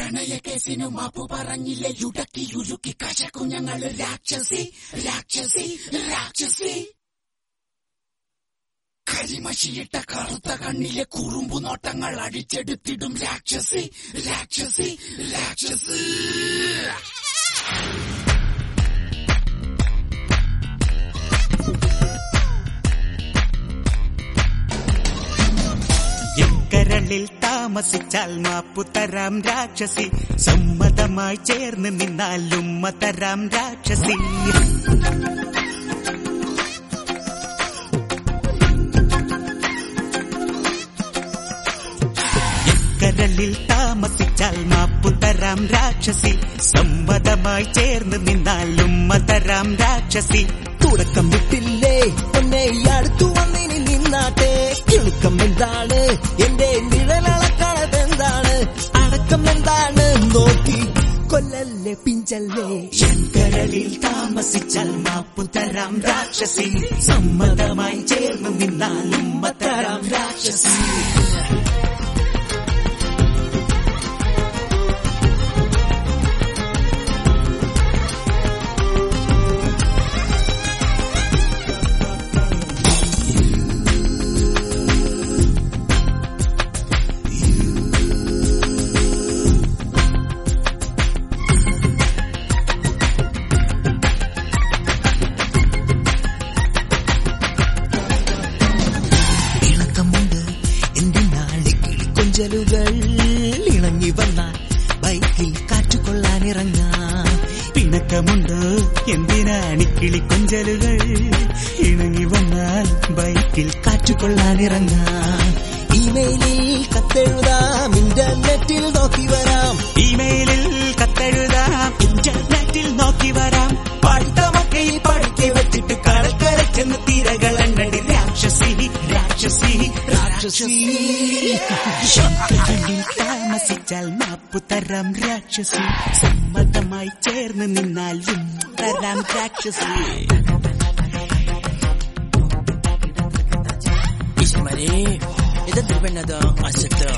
പ്രണയക്കേസിനു മാപ്പു പറഞ്ഞില്ലേ യുടക്കി യുരുക്കി കശക്കു ഞങ്ങള് രാക്ഷസി രാക്ഷസി രാക്ഷസി കരിമഷിയിട്ട കറുത്ത കണ്ണിലെ കുറുമ്പു നോട്ടങ്ങൾ അടിച്ചെടുത്തിടും രാക്ഷസി രാക്ഷസി രാക്ഷസി എക്കരളിൽ താമസിച്ചാൽ മാപ്പു തരാം രാക്ഷസി സമ്മതമായി ചേർന്ന് നിന്നാൽ ഉമ്മ തരാം രാക്ഷസി എക്കരളിൽ താമസിച്ചാൽ മാപ്പു തരാം രാക്ഷസി സമ്മതമായി ചേർന്ന് നിന്നാൽ ഉമ്മ തരാം രാക്ഷസി തുടക്കം വിട്ടില്ലേ എന്നെ അടുത്തു വന്നിനി നിന്നാട്ടെ കിളുക്കം എന്താണ് എന്റെ നിഴലളക്കണത് എന്താണ് അടക്കം എന്താണ് നോക്കി കൊല്ലല്ലേ പിഞ്ചല്ലേ ശങ്കരലിൽ താമസിച്ചാൽ മാപ്പു തരാം രാക്ഷസി സമ്മതമായി ചേർന്ന് നിന്നാൽ ഉമ്മ തരാം രാക്ഷസി ഇളക്കമുണ്ട് എന്റെ നാളെ കിളിക്കൊഞ്ചലുകൾ ഇണങ്ങി വന്നാൽ ബൈക്കിൽ കാറ്റുകൊള്ളാൻ ഇറങ്ങാം പിണക്കമുണ്ട് എന്തിനാണ് കിളിക്കൊഞ്ചലുകൾ ഇണങ്ങി വന്നാൽ ബൈക്കിൽ കാറ്റുകൊള്ളാൻ ഇറങ്ങാം ഇമെയിലിൽ കത്തെഴുതാം ഇന്റർനെറ്റിൽ നോക്കി വരാം ഇമെയിലിൽ കത്തെഴുതാം ഇന്റർനെറ്റിൽ നോക്കി വരാം പഠിത്തമൊക്കെയിൽ പഠിക്കി വെച്ചിട്ട് കടൽക്കര ചെന്ന് തിരകൾ എണ്ണടി രാക്ഷസി രാക്ഷസി രാക്ഷസി ശങ്കരനിൽ താമസിച്ചാൽ മാപ്പു തരാം രാക്ഷസി സമ്മതമായി ചേർന്ന് നിന്നാൽ ഉമ്മ തരാം രാക്ഷസി Ismael, ito driven na daw asito.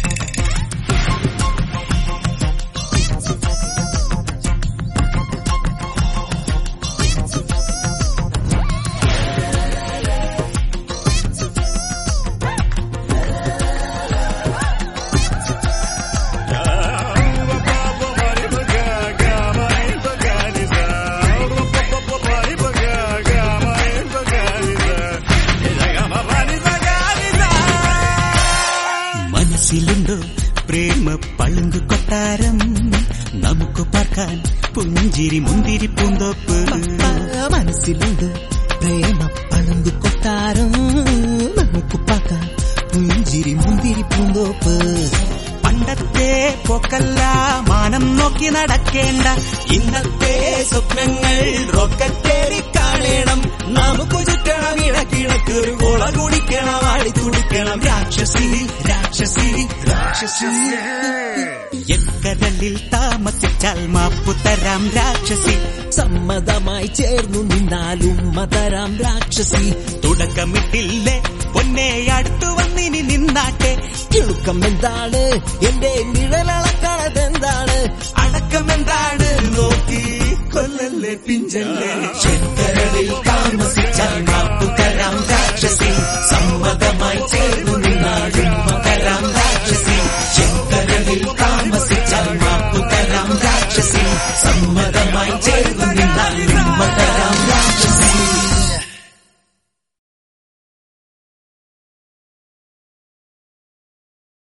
മനസ്സിലുണ്ടോ പ്രേമ പളുങ്കു കൊട്ടാരം നമുക്ക് പാർക്കാൻ പുഞ്ചിരി മുന്തിരി പൂന്തോപ്പ് മനസ്സിലുണ്ട് പ്രേമ പണന്തു കൊട്ടാരം നമുക്ക് പാക്കാൻ പുഞ്ചിരി മുന്തിരി പൂന്തോപ്പ് പണ്ടത്തെ പോക്കല്ല മാനം നോക്കി നടക്കേണ്ട ഇന്നത്തെ സ്വപ്നങ്ങൾ റോക്കറ്റേറി കാണണം നമുക്ക് ചുറ്റണം ഇടക്കിടക്ക് ഒരു കോള കുടിക്കണം ആടി തുടിക്കണം രാക്ഷസി രാക്ഷസി രാക്ഷസി എക്കരലിൽ താമസിച്ചാൽ മാപ്പു തരാം രാക്ഷസി സമ്മതമായി ചേർന്നു നിന്നാലും മതരാം രാക്ഷസി തുടക്കമിട്ടില്ലേ പൊന്നെ അടുത്തു വന്നിനി നിന്നാട്ടെ കിളുക്കം എന്താണ് എന്റെ നിഴലളക്കണത് എന്താണ് അടക്കം എന്താണ് നോക്കി കൊല്ലല്ലേ പിഞ്ചല്ലേ ശങ്കരളിൽ താമസിച്ചാൽ മാപ്പു തരാം രാക്ഷസി സമ്മതമായി ചേർന്നു നിന്നാടും തരാം രാക്ഷസി ശങ്കരളിൽ താമസിച്ചാൽ മാപ്പു തരാം രാക്ഷസി സമ്മതമായി ചേർന്നു നിന്നാൽ